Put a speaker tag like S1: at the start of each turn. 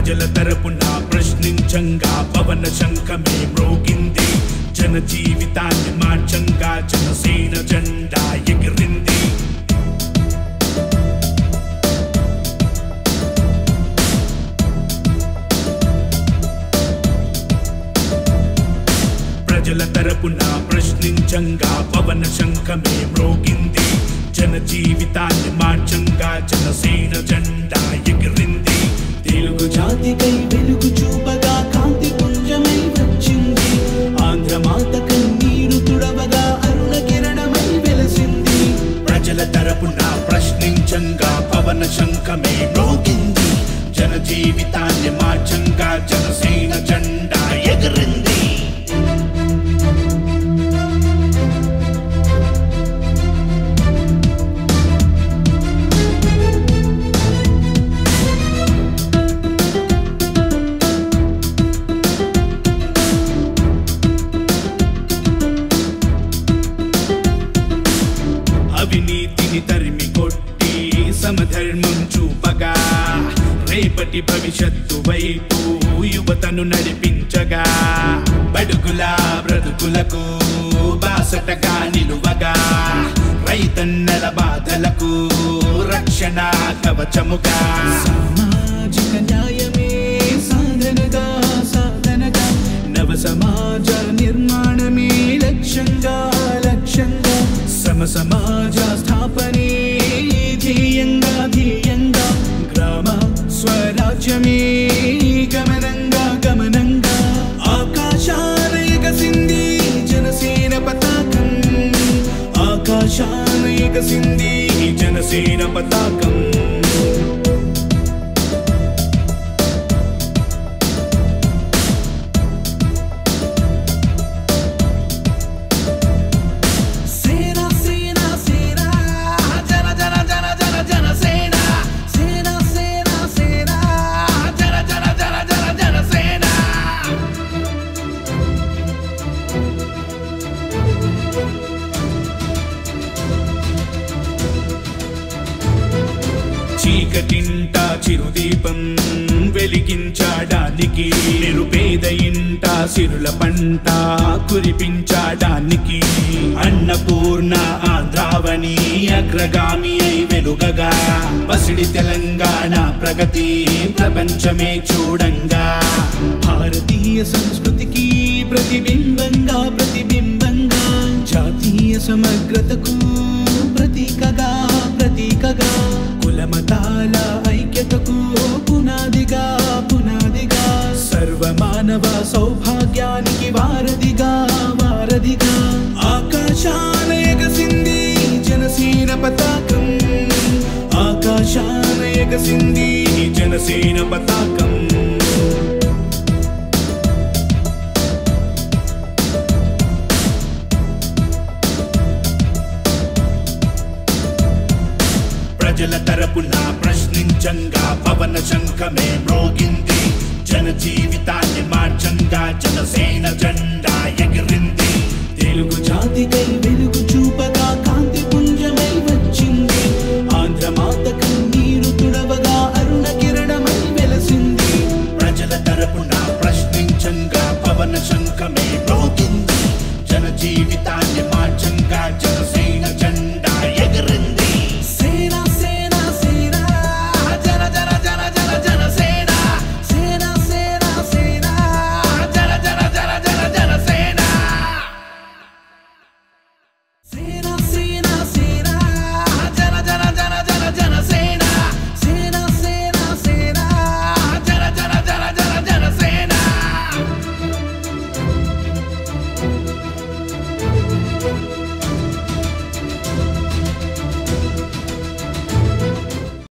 S1: ప్రజల తరపున ప్రశ్నించంగా పవన శంఖమే మ్రోగింది జన జీవితాన్ని మార్చంగా జనసేన జెండా ఎగిరింది ప్రజల తరపున ప్రశ్నించంగా పవన శంఖమే మ్రోగింది జన జీవితాన్ని మార్చంగా జనసేన జెండా ఎగిరింది తెలుగు
S2: జాతికై వెలుగు చూపగా కాంతి పుంజమై వచ్చింది ఆంధ్ర మాత కన్నీరు తుడవగా అరుణ కిరణమై వెలసింది
S1: ప్రజల తరపున ప్రశ్నించంగా పవన శంఖమే మ్రోగింది జన జీవితాన్ని మార్చంగా జనసేన జెండా ఎగిరింది అవినీతిని తరిమి కొట్టి సమధర్మం చూపగా రేపటి భవిష్యత్తు వైపు యువతను నడిపించగా బడుగుల బ్రతుకులకు బాసటగా నిలువగా రైతన్నల బాధలకు రక్షణ కవచముగా
S2: సామాజిక న్యాయమే సాధనగా సాధనగా నవ సమాజ నిర్మాణమే లక్ష్యంగా లక్ష్యంగా సమ సమాజ స్థాపనే ధ్యేయంగా ధ్యేయంగా గ్రామ స్వరాజ్యమే గమనంగా గమనంగా ఆకాశాన ఎగసింది జనసేన పతాకం ఆకాశాన ఎగసింది జనసేన పతాకం సేన సేన సేన జన జన జన జన జన సేన సేన సేన సేన జన జన జన జన జన సేన
S1: చీకటింట చిరుదీపం వెలిగించడానికి నిరుపేద ఇంట సిరుల పంట కురిపించడానికి అన్నపూర్ణ ఆంధ్రావని అగ్రగామి అయి వెలుగగా పసిడి తెలంగాణ ప్రగతి ప్రపంచమే చూడంగా
S2: భారతీయ సంస్కృతికి ప్రతిబింబంగా ప్రతిబింబంగా జాతీయ సమగ్రతకు ప్రతీకగా ప్రతీకగా కులమతాల ఐక్యతకు పునాదిగా పునాదిగా సర్వమానవ సౌభాగ్యానికి వారధిగా వారధిగా ఆకాశాన ఎగసింది జనసేన పతాకం ఆకాశాన ఎగసింది
S1: జనసేన పతాకం ప్రజల తరపున ప్రశ్నించంగా పవన శంఖమే మ్రోగింది జన జీవితాన్ని మార్చంగా జనసేన జెండా ఎగిరింది
S2: తెలుగు జాతికై వెలుగు చూపగా